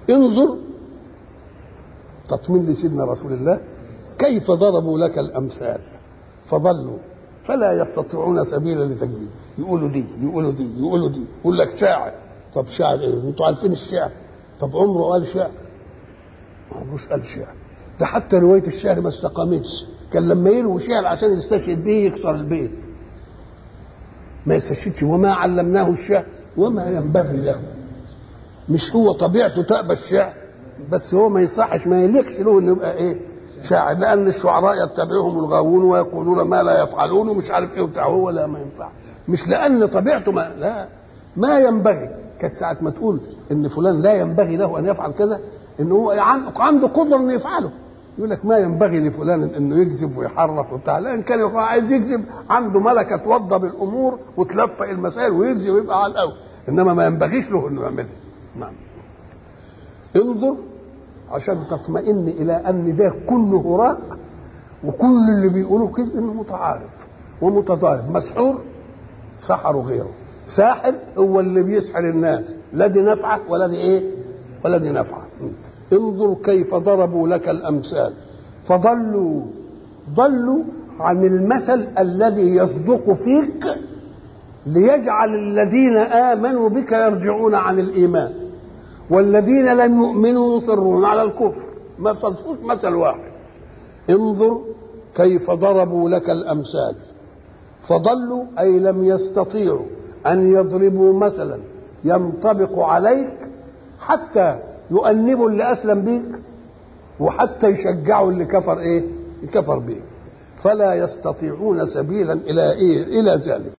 انظر تطمين لسيدنا رسول الله كيف ضربوا لك الامثال فضلوا فلا يستطيعون سبيلا لتكذيب يقولوا دي يقولوا دي يقولوا دي يقول لك شاعر طب شاعر ايه انتوا عارفين الشعر طب عمره قال شعر ما عمروش قال شعر ده حتى روايه الشعر ما استقامتش كان لما يروي شعر عشان يستشهد به يكسر البيت ما يستشهدش وما علمناه الشعر وما ينبغي له مش هو طبيعته تأبى الشعر بس هو ما يصحش ما يليقش له انه يبقى ايه شاعر لان الشعراء يتبعهم الغاوون ويقولون ما لا يفعلون ومش عارف ايه وبتاع هو لا ما ينفع مش لان طبيعته ما لا ما ينبغي كانت ساعة ما تقول ان فلان لا ينبغي له ان يفعل كذا ان هو عنده قدره انه يفعله يقول لك ما ينبغي لفلان انه يكذب ويحرف وبتاع لا ان كان عايز يكذب عنده ملكه توضب الامور وتلفق المسائل ويكذب ويبقى على الاول انما ما ينبغيش له انه يعملها نعم انظر عشان تطمئن الى ان ده كله هراء وكل اللي بيقولوه كذب انه متعارض ومتضارب مسحور سحروا غيره ساحر هو اللي بيسحر الناس لا دي نفعه ولا دي ايه ولا دي نفعه انظر كيف ضربوا لك الامثال فضلوا ضلوا عن المثل الذي يصدق فيك ليجعل الذين امنوا بك يرجعون عن الايمان والذين لم يؤمنوا يصرون على الكفر ما صدقوش مثل واحد انظر كيف ضربوا لك الامثال فضلوا اي لم يستطيعوا ان يضربوا مثلا ينطبق عليك حتى يؤنبوا اللي اسلم بيك وحتى يشجعوا اللي كفر ايه كفر بيك فلا يستطيعون سبيلا الى ايه الى ذلك